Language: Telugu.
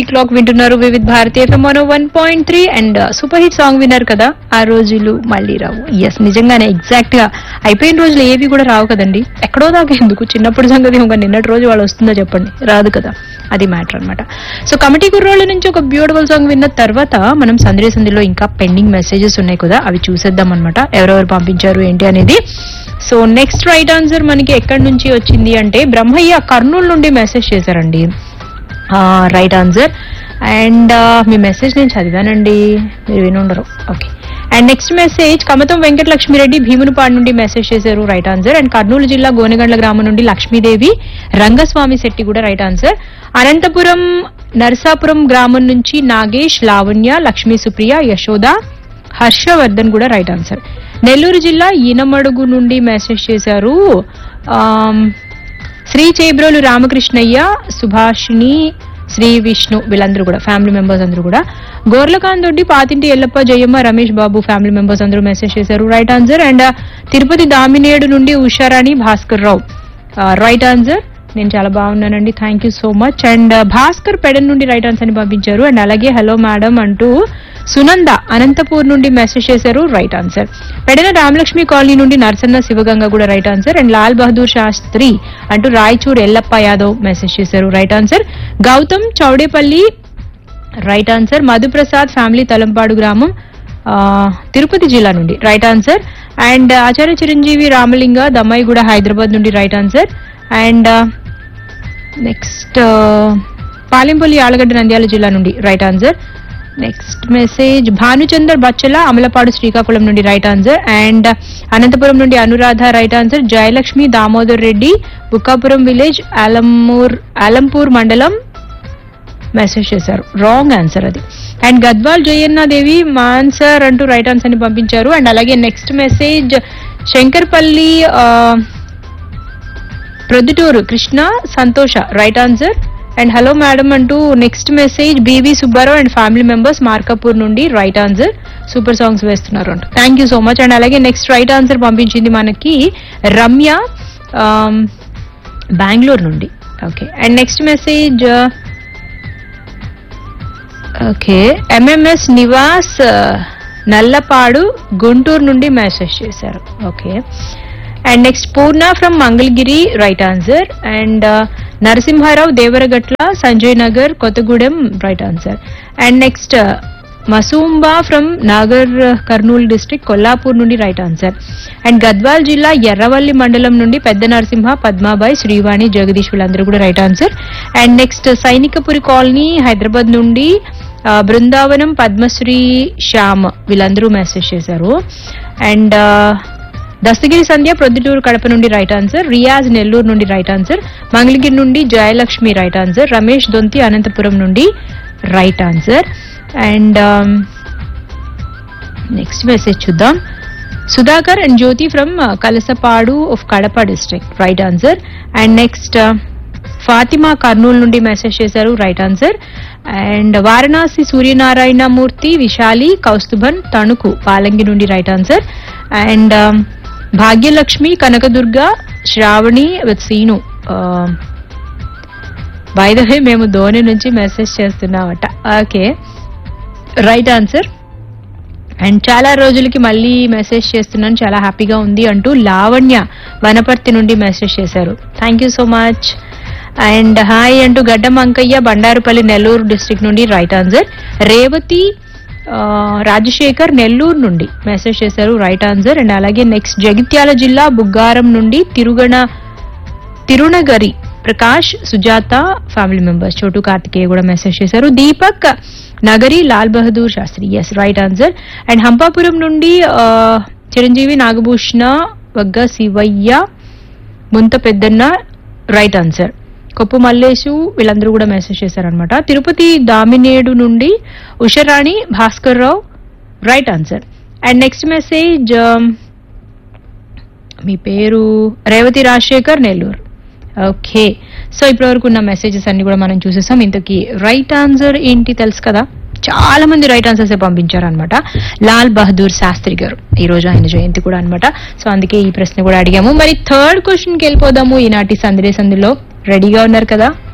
క్లాక్ వింటున్నారు Vividh Bharati FM one point three and super hit song విన్నారు కదా ఆ రోజులు మళ్ళీ రావు ఎస్ నిజంగానే ఎగ్జాక్ట్ గా అయిపోయిన రోజులు ఏవి కూడా రావు కదండి ఎక్కడో దాకా ఎందుకు చిన్నప్పుడు సంగతి ఇంకా నిన్నటి రోజు వాళ్ళు వస్తుందో చెప్పండి రాదు కదా అది మ్యాటర్ అన్నమాట సో కమిటీ కుర్రోళ్ళ నుంచి ఒక బ్యూటిఫుల్ సాంగ్ విన్న తర్వాత మనం సందడి సంధిలో ఇంకా పెండింగ్ మెసేజెస్ ఉన్నాయి కదా అవి చూసేద్దాం అనమాట ఎవరెవరు పంపించారు ఏంటి అనేది సో నెక్స్ట్ రైట్ ఆన్సర్ మనకి ఎక్కడి నుంచి వచ్చింది అంటే బ్రహ్మయ్య కర్నూలు నుండి మెసేజ్ చేశారండి రైట్ ఆన్సర్ అండ్ మీ మెసేజ్ నేను చదివానండి మీరు వినుండరు okay and next message Kamatham Venkatalakshmireddy Bheemunipadu నుండి మెసేజ్ చేశారు రైట్ ఆన్సర్ అండ్ కర్నూలు జిల్లా గోనెగండ్ల గ్రామం నుండి లక్ష్మీదేవి రంగస్వామి శెట్టి కూడా రైట్ ఆన్సర్ అనంతపురం నరసాపురం గ్రామం నుంచి నాగేష్ లావణ్య లక్ష్మీ సుప్రియ యశోద హర్షవర్ధన్ కూడా రైట్ ఆన్సర్ నెల్లూరు జిల్లా ఈనమడుగు నుండి మెసేజ్ చేశారు ఆమ్, శ్రీ చేబ్రోలు రామకృష్ణయ్య సుభాషిణి శ్రీ విష్ణు వీళ్ళందరూ కూడా ఫ్యామిలీ మెంబర్స్ అందరూ కూడా గోర్లకాంత్ దొడ్డి పాతింటి ఎల్లప్ప జయమ్మ రమేష్ బాబు ఫ్యామిలీ మెంబర్స్ అందరూ మెసేజ్ చేశారు right answer and Tirupati Damineedu నుండి ఉషారాణి భాస్కర్ రావు రైట్ ఆన్సర్ నేను చాలా బాగున్నానండి thank you so much and Bhaskar Pedana నుండి రైట్ ఆన్సర్ ని పంపించారు అండ్ అలాగే హలో మేడం అంటూ సునంద అనంతపూర్ నుండి మెసేజ్ చేశారు right answer Pedana Ramalakshmi colony నుండి నరసన్న శివగంగ కూడా right answer and Lal Bahadur Shastri అంటూ రాయచూర్ ఎల్లప్ప యాదవ్ మెసేజ్ చేశారు right answer Gautam Chowdepalli right answer Madhuprasad family Thalampadu గ్రామం ఆ, తిరుపతి జిల్లా నుండి right answer and Acharya Chiranjeevi Ramalinga Dammaiguda Hyderabad నుండి right answer and next Palempalli Allagadda Nandyal జిల్లా నుండి right answer next message Bhanuchander Bachala Amalapadu Srikakulam నుండి రైట్ ఆన్సర్ అండ్ అనంతపురం నుండి Anuradha right answer Jayalakshmi Damodar Reddy Bukkapuram village Alampur Alampur మండలం మెసేజ్ చేశారు రాంగ్ ఆన్సర్ అది అండ్ గద్వాల్ జయన్న దేవి మా ఆన్సర్ అంటూ రైట్ ఆన్సర్ ని పంపించారు అండ్ అలాగే నెక్స్ట్ మెసేజ్ శంకర్పల్లి ఆ, Proddatur Krishna Santosha right answer and hello madam అంటూ next message B V Subbarao and family members Markapur నుండి రైట్ ఆన్సర్ సూపర్ సాంగ్స్ వేస్తున్నారు అంట thank you so much and అలాగే నెక్స్ట్ రైట్ ఆన్సర్ పంపించింది మనకి రమ్య ఆమ్, బెంగళూరు నుండి okay and next message okay MMS Nivas ఆ, నల్లపాడు గుంటూరు నుండి మెసేజ్ చేశారు okay and next Purna from Mangalagiri right answer and Narasimharao Devaragatla Sanjay Nagar Kothagudem right answer and next Masumba from Nagar Kurnool district Kollapur నుండి రైట్ ఆన్సర్ అండ్ గద్వాల్ జిల్లా ఎర్రవల్లి మండలం నుండి పెద్ద నరసింహ పద్మాబాయ్ శ్రీవాణి జగదీష్ వీళ్ళందరూ కూడా right answer and next Sainikpuri colony Hyderabad నుండి ఆ, బృందావనం పద్మశ్రీ శ్యామ్ వీళ్ళందరూ మెసేజ్ చేశారు అండ్ దస్తగిరి సంధ్య ప్రొద్దుటూరు కడప నుండి రైట్ ఆన్సర్ రియాజ్ నెల్లూరు నుండి రైట్ ఆన్సర్ మంగళగిరి నుండి జయలక్ష్మి రైట్ ఆన్సర్ రమేష్ దొంతి అనంతపురం నుండి right answer and next message చూద్దాం Sudhakar and Jyothi from Kalasapadu of Kadapa district right answer and next Fatima Kurnool నుండి మెసేజ్ చేశారు right answer and Varanasi Suryanarayana Murthy Visali Kausthubhan Tanuku Palangi నుండి right answer and Bhagyalakshmi Kanakadurga Sravani with Seenu by the way మేము ధోని నుంచి మెసేజ్ చేస్తున్నామట ఓకే రైట్ ఆన్సర్ అండ్ చాలా రోజులకి మళ్ళీ మెసేజ్ చేస్తున్నాను చాలా హ్యాపీగా ఉంది అంటూ లావణ్య వనపర్తి నుండి మెసేజ్ చేశారు thank you so much and hi అంటూ గడ్డం అంకయ్య బండారుపల్లి నెల్లూరు డిస్ట్రిక్ట్ నుండి రైట్ ఆన్సర్ రేవతి ఆ, రాజశేఖర్ నెల్లూరు నుండి మెసేజ్ చేశారు రైట్ ఆన్సర్ అండ్ అలాగే నెక్స్ట్ జగిత్యాల జిల్లా బుగ్గారం నుండి తిరుగణ తిరుణగరి ప్రకాష్ సుజాత ఫ్యామిలీ మెంబర్స్ చోటు కార్తికేయ కూడా మెసేజ్ చేశారు Deepak Nagari Lal Bahadur Shastri yes right answer and Hampapuram నుండి ఆ, చిరంజీవి నాగభూషణ వగ్గ శివయ్య ముంత పెద్దన్న రైట్ ఆన్సర్ కొప్పు మల్లేషు వీళ్ళందరూ కూడా మెసేజ్ చేశారనమాట తిరుపతి దామినేడు నుండి Usharani Bhaskar Rao right answer and next message మీ పేరు రేవతి రాజశేఖర్ నెల్లూరు ఓకే సో ఇప్పటి వరకు ఉన్న మెసేజెస్ అన్ని కూడా మనం చూసేసాం ఇంతకీ రైట్ ఆన్సర్ ఏంటి తెలుసు కదా చాలా మంది రైట్ ఆన్సర్స్ పంపించారనమాట లాల్ బహదూర్ శాస్త్రి గారు ఈ రోజు ఆయన జయంతి కూడా అన్నమాట సో అందుకే ఈ ప్రశ్న కూడా అడిగాము మరి థర్డ్ క్వశ్చన్ కి వెళ్ళిపోదాము ఈనాటి సందేశంలో రెడీగా ఉన్నారు కదా